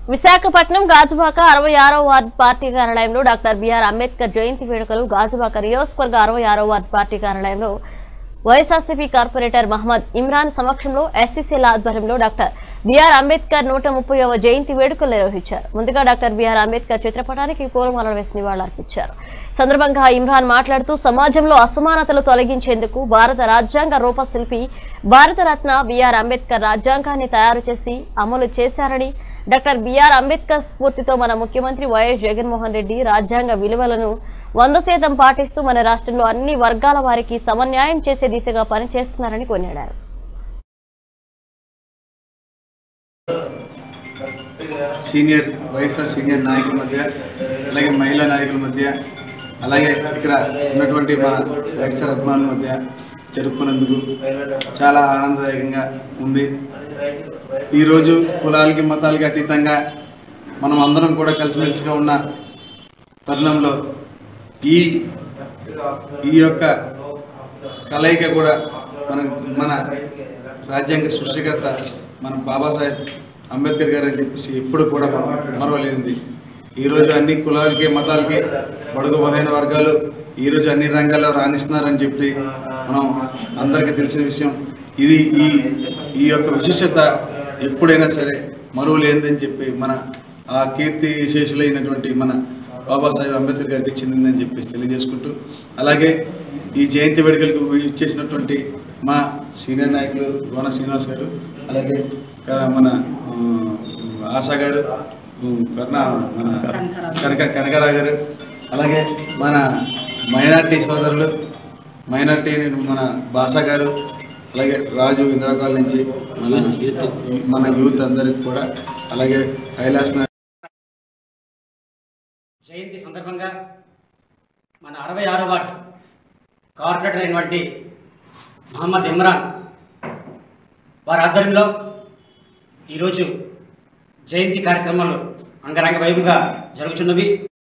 విశాఖపట్నం గాజువాక అరవై ఆరో ward party కార్యాలయంలో డాక్టర్ బిఆర్ అంబేద్కర్ జయంతి వేడుకలు గాజువాక నియోజకవర్గ అరవై ఆరో వార్డు పార్టీ కార్యాలయంలో వైఎస్ఆర్సీపీ కార్పొరేటర్ మహమ్మద్ ఇమ్రాన్ సమక్షంలో ఎస్సీసీల ఆధ్వర్యంలో డాక్టర్ బిఆర్ అంబేద్కర్ నూట ముప్పైవ జయంతి వేడుకలు నిర్వహించారు ముందుగా డాక్టర్ బిఆర్ అంబేద్కర్ చిత్రపటానికి పూలమాలలు వేసి నివాళులర్పించారు సందర్భంగా ఇమ్రాన్ మాట్లాడుతూ సమాజంలో అసమానతలు తొలగించేందుకు భారత రాజ్యాంగ రూపశిల్పి భారతరత్న బిఆర్ అంబేద్కర్ రాజ్యాంగాన్ని తయారు చేసి అమలు చేశారని డాక్టర్ బిఆర్ అంబేద్కర్ స్ఫూర్తితో మన ముఖ్యమంత్రి వైఎస్ జగన్మోహన్ రెడ్డి రాజ్యాంగ విలువలను వంద శాతం పాటిస్తూ మన రాష్ట్రంలో అన్ని వర్గాల వారికి సమన్యాయం చేసే దిశగా పనిచేస్తున్నారని కొనియాడారు సీనియర్ వైఎస్ఆర్ సీనియర్ నాయకుల మధ్య అలాగే మహిళా నాయకుల మధ్య అలాగే ఇక్కడ ఉన్నటువంటి మన వైఎస్ఆర్ అభిమానుల మధ్య జరుపుకున్నందుకు చాలా ఆనందదాయకంగా ఉంది ఈరోజు కులాలకి మతాలకి అతీతంగా మనం అందరం కూడా కలిసిమెలిసిగా ఉన్న తరుణంలో ఈ ఈ యొక్క కలయిక కూడా మన మన రాజ్యాంగ సృష్టికర్త మన బాబాసాహెబ్ అంబేద్కర్ గారు అని చెప్పేసి ఎప్పుడు కూడా మనం మరవలేనిది ఈరోజు అన్ని కులాలకి మతాలకి బడుగు బలైన వర్గాలు ఈరోజు అన్ని రంగాల్లో రాణిస్తున్నారని చెప్పి మనం అందరికీ తెలిసిన విషయం ఇది ఈ ఈ యొక్క విశిష్టత ఎప్పుడైనా సరే మరువలేనిదని చెప్పి మన ఆ కీర్తి విశేషులైనటువంటి మన బాబాసాహెబ్ అంబేద్కర్ గారికి చెందిందని చెప్పేసి తెలియజేసుకుంటూ అలాగే ఈ జయంతి వేడుకలకు ఇచ్చేసినటువంటి మా సీనియర్ నాయకులు గోన శ్రీనివాస్ గారు అలాగే క- మన ఆ, ఆశా గారు ఉ, కరుణ మన కనక కనకరావు గారు అలాగే మన మైనార్టీ సోదరులు మైనార్టీ మన భాష గారు అలాగే రాజు ఇంద్రకాల నుంచి మన మన యూత్ అందరికి కూడా అలాగే కైలాస్ నాయక్ జయంతి సందర్భంగా మన అరవై ఆరో వార్డు కార్పొరేటర్ అయినటువంటి మహమ్మద్ ఇమ్రాన్ వారి ఆధ్వర్యంలో ఈరోజు జయంతి కార్యక్రమాలు అంగరంగ వైభవంగా జరుగుతున్నవి